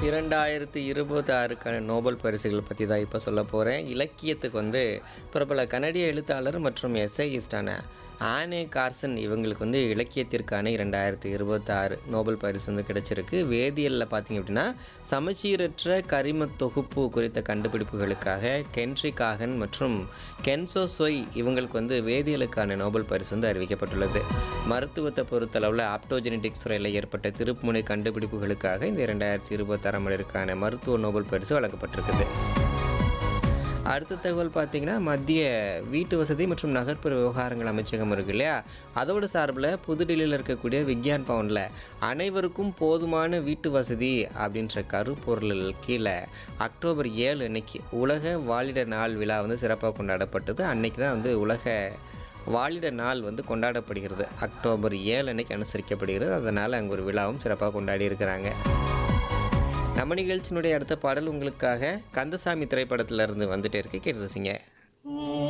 இரண்டாயிரத்தி இருபத்தி ஆறுக்கான நோபல் பரிசுகள் பற்றி தான் இப்போ சொல்ல போகிறேன் இலக்கியத்துக்கு வந்து பிரபல கனடிய எழுத்தாளர் மற்றும் எஸ்ஐயிஸ்டான ஆனே கார்சன் இவங்களுக்கு வந்து இலக்கியத்திற்கான இரண்டாயிரத்தி இருபத்தாறு நோபல் பரிசு வந்து கிடைச்சிருக்கு வேதியியலில் பார்த்தீங்க அப்படின்னா சமச்சீரற்ற கரிம தொகுப்பு குறித்த கண்டுபிடிப்புகளுக்காக கென்ட்ரி காகன் மற்றும் கென்சோ சொய் இவங்களுக்கு வந்து வேதியியலுக்கான நோபல் பரிசு வந்து அறிவிக்கப்பட்டுள்ளது மருத்துவத்தை பொறுத்தளவில் ஆப்டோஜெனடிக்ஸ் துறையில் ஏற்பட்ட திருப்புமுனை கண்டுபிடிப்புகளுக்காக இந்த இரண்டாயிரத்தி இருபத்தாறாம் ஆண்டிற்கான மருத்துவ நோபல் பரிசு வழங்கப்பட்டிருக்குது அடுத்த தகவல் பார்த்தீங்கன்னா மத்திய வீட்டு வசதி மற்றும் நகர்ப்புற விவகாரங்கள் அமைச்சகம் இருக்கு இல்லையா அதோட சார்பில் புதுடில்லியில் இருக்கக்கூடிய விக்யான் பவனில் அனைவருக்கும் போதுமான வீட்டு வசதி அப்படின்ற கருப்பொருள் கீழே அக்டோபர் ஏழு அன்னைக்கு உலக வாலிட நாள் விழா வந்து சிறப்பாக கொண்டாடப்பட்டது அன்னைக்கு தான் வந்து உலக வாலிட நாள் வந்து கொண்டாடப்படுகிறது அக்டோபர் ஏழு அன்னைக்கு அனுசரிக்கப்படுகிறது அதனால் அங்கே ஒரு விழாவும் சிறப்பாக கொண்டாடி இருக்கிறாங்க நம்ம நிகழ்ச்சியினுடைய அடுத்த பாடல் உங்களுக்காக கந்தசாமி திரைப்படத்துல இருந்து வந்துட்டே இருக்கு கேட்டு ரசிங்க